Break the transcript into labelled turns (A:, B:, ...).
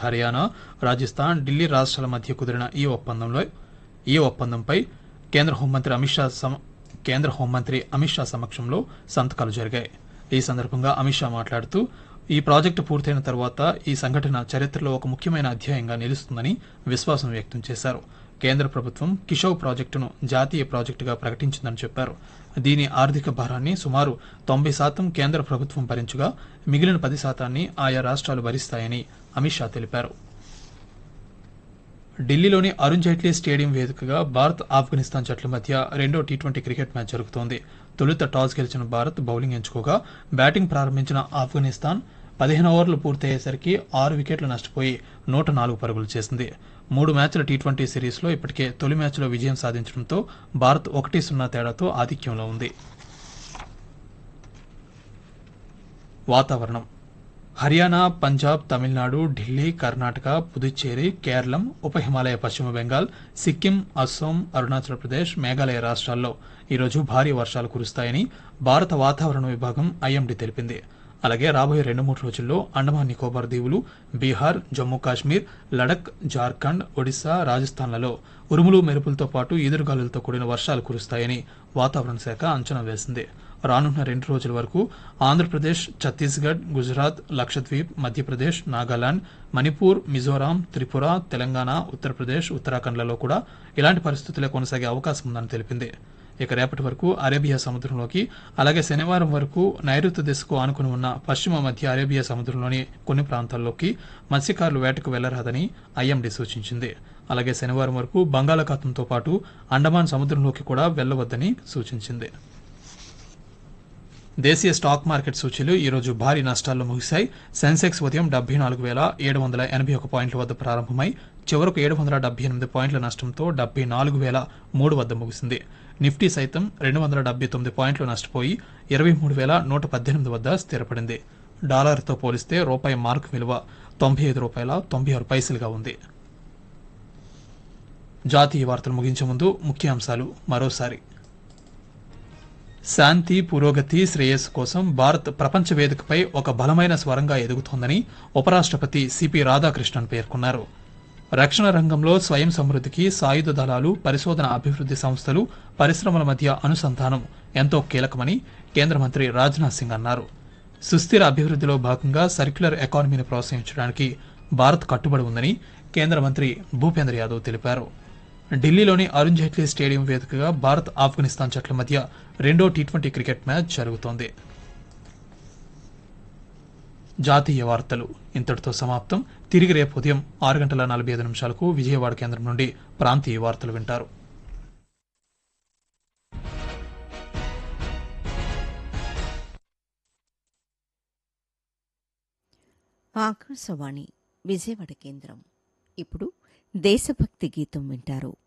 A: హర్యానా రాజస్థాన్ ఢిల్లీ రాష్ట్రాల మధ్య కుదిరిన ఈ ఒప్పందంలో ఈ ఒప్పందంపై కేంద్ర హోంమంత్రి అమిత్ షా సమ- కేంద్ర హోంమంత్రి అమిత్ షా సమక్షంలో సంతకాలు జరిగాయి ఈ సందర్భంగా అమిత్ షా మాట్లాడుతూ ఈ ప్రాజెక్టు పూర్తయిన తర్వాత ఈ సంఘటన చరిత్రలో ఒక ముఖ్యమైన అధ్యాయంగా నిలుస్తుందని విశ్వాసం వ్యక్తం చేశారు కేంద్ర ప్రభుత్వం కిషోవ్ ప్రాజెక్టును జాతీయ ప్రాజెక్టుగా ప్రకటించిందని చెప్పారు దీని ఆర్థిక భారాన్ని సుమారు తొంభై శాతం కేంద్ర ప్రభుత్వం భరించగా మిగిలిన పది శాతాన్ని ఆయా రాష్ట్రాలు భరిస్తాయని అమిత్ షా తెలిపారు ఢిల్లీలోని అరుణ్ జైట్లీ స్టేడియం వేదికగా భారత్ ఆఫ్ఘనిస్తాన్ జట్ల మధ్య రెండో టీ ట్వంటీ క్రికెట్ మ్యాచ్ జరుగుతోంది తొలుత టాస్ గెలిచిన భారత్ బౌలింగ్ ఎంచుకోగా బ్యాటింగ్ ప్రారంభించిన ఆఫ్ఘనిస్తాన్ పదిహేను ఓవర్లు పూర్తయ్యేసరికి ఆరు వికెట్లు నష్టపోయి నూట నాలుగు పరుగులు చేసింది మూడు మ్యాచ్ల టీ ట్వంటీ సిరీస్లో ఇప్పటికే తొలి మ్యాచ్లో విజయం సాధించడంతో భారత్ ఒకటి సున్నా తేడాతో ఆధిక్యంలో ఉంది వాతావరణం హర్యానా పంజాబ్ తమిళనాడు ఢిల్లీ కర్ణాటక పుదుచ్చేరి కేరళం ఉప హిమాలయ పశ్చిమ బెంగాల్ సిక్కిం అస్సోం అరుణాచల్ ప్రదేశ్ మేఘాలయ రాష్ట్రాల్లో ఈరోజు భారీ వర్షాలు కురుస్తాయని భారత వాతావరణ విభాగం ఐఎండీ తెలిపింది అలాగే రాబోయే రెండు మూడు రోజుల్లో అండమాన్ నికోబార్ దీవులు బీహార్ జమ్మూ కాశ్మీర్ లడక్ జార్ఖండ్ ఒడిశా రాజస్థాన్లలో ఉరుములు మెరుపులతో పాటు ఈదురుగాలులతో కూడిన వర్షాలు కురుస్తాయని వాతావరణ శాఖ అంచనా వేసింది రానున్న రెండు రోజుల వరకు ఆంధ్రప్రదేశ్ ఛత్తీస్గఢ్ గుజరాత్ లక్షద్వీప్ మధ్యప్రదేశ్ నాగాలాండ్ మణిపూర్ మిజోరాం త్రిపుర తెలంగాణ ఉత్తరప్రదేశ్ ఉత్తరాఖండ్లలో కూడా ఇలాంటి పరిస్థితులే కొనసాగే అవకాశం ఉందని తెలిపింది ఇక రేపటి వరకు అరేబియా సముద్రంలోకి అలాగే శనివారం వరకు నైరుతి దిశకు ఆనుకుని ఉన్న పశ్చిమ మధ్య అరేబియా సముద్రంలోని కొన్ని ప్రాంతాల్లోకి మత్స్యకారులు వేటకు వెళ్లరాదని ఐఎండీ సూచించింది అలాగే శనివారం వరకు బంగాళాఖాతంతో పాటు అండమాన్ సముద్రంలోకి కూడా వెళ్లవద్దని సూచించింది దేశీయ స్టాక్ మార్కెట్ సూచీలు ఈరోజు భారీ నష్టాల్లో ముగిశాయి సెన్సెక్స్ ఉదయం డెబ్బై నాలుగు వేల ఏడు వందల ఎనభై ఒక పాయింట్ల వద్ద ప్రారంభమై చివరకు ఏడు వందల డెబ్బై ఎనిమిది పాయింట్ల నష్టంతో డెబ్బై నాలుగు వేల మూడు వద్ద ముగిసింది నిఫ్టీ సైతం రెండు వందల డెబ్బై తొమ్మిది పాయింట్లు నష్టపోయి ఇరవై మూడు వేల నూట పద్దెనిమిది వద్ద స్థిరపడింది డాలర్తో పోలిస్తే రూపాయి మార్క్ విలువ తొంభై ఐదు రూపాయల తొంభై ఆరు పైసలుగా ఉంది జాతీయ వార్తలు ముగించే ముందు ముఖ్యాంశాలు మరోసారి శాంతి పురోగతి శ్రేయస్సు కోసం భారత్ ప్రపంచ వేదికపై ఒక బలమైన స్వరంగా ఎదుగుతోందని ఉపరాష్ట్రపతి సిపి రాధాకృష్ణన్ పేర్కొన్నారు రక్షణ రంగంలో స్వయం సమృద్ధికి సాయుధ దళాలు పరిశోధన అభివృద్ధి సంస్థలు పరిశ్రమల మధ్య అనుసంధానం ఎంతో కీలకమని కేంద్ర మంత్రి రాజ్నాథ్ సింగ్ అన్నారు సుస్థిర అభివృద్ధిలో భాగంగా సర్క్యులర్ ఎకానమీని ప్రోత్సహించడానికి భారత్ కట్టుబడి ఉందని కేంద్ర మంత్రి భూపేంద్ర యాదవ్ తెలిపారు ఢిల్లీలోని అరుణ్ జైట్లీ స్టేడియం వేదికగా భారత్ ఆఫ్ఘనిస్తాన్ జట్ల మధ్య రెండో టీ ట్వంటీ క్రికెట్ మ్యాచ్ జరుగుతోంది జాతీయ వార్తలు ఇంతటితో సమాప్తం తిరిగి రేపు ఉదయం ఆరు గంటల నలభై ఐదు నిమిషాలకు విజయవాడ కేంద్రం నుండి ప్రాంతీయ వార్తలు వింటారు
B: ఆకాశవాణి విజయవాడ కేంద్రం ఇప్పుడు దేశభక్తి గీతం వింటారు